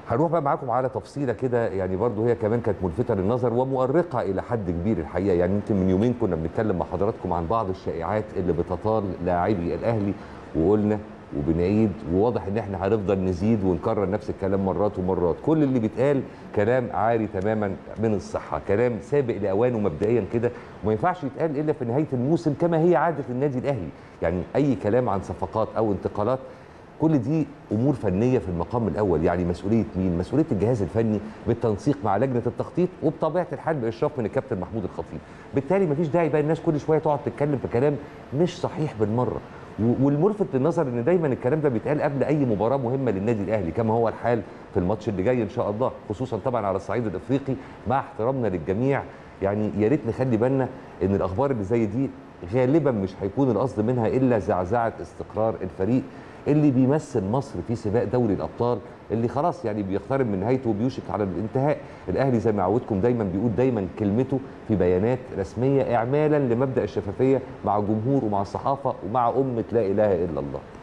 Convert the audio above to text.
هنروح بقى معاكم على تفصيله كده يعني برضو هي كمان كانت ملفته للنظر ومؤرقه الى حد كبير الحقيقه يعني يمكن من يومين كنا بنتكلم مع حضراتكم عن بعض الشائعات اللي بتطال لاعبي الاهلي وقلنا وبنعيد وواضح ان احنا هنفضل نزيد ونكرر نفس الكلام مرات ومرات كل اللي بيتقال كلام عاري تماما من الصحه كلام سابق لاوانه مبدئيا كده وما ينفعش يتقال الا في نهايه الموسم كما هي عاده النادي الاهلي يعني اي كلام عن صفقات او انتقالات كل دي امور فنيه في المقام الاول يعني مسؤوليه مين مسؤوليه الجهاز الفني بالتنسيق مع لجنه التخطيط وبطبيعه الحال باشراف من الكابتن محمود الخطيب بالتالي مفيش داعي بقى الناس كل شويه تقعد تتكلم في كلام مش صحيح بالمره والملفت للنظر ان دايما الكلام ده بيتقال قبل اي مباراه مهمه للنادي الاهلي كما هو الحال في الماتش اللي جاي ان شاء الله خصوصا طبعا على الصعيد الافريقي مع احترامنا للجميع يعني يا ريت نخلي بالنا ان الاخبار اللي زي دي غالبا مش هيكون القصد منها الا زعزعه استقرار الفريق اللي بيمثل مصر في سباق دوري الابطال اللي خلاص يعني بيقترب من نهايته وبيوشك على الانتهاء الاهلي زي ما عودكم دايما بيقول دايما كلمته في بيانات رسميه اعمالا لمبدا الشفافيه مع الجمهور ومع الصحافه ومع امه لا اله الا الله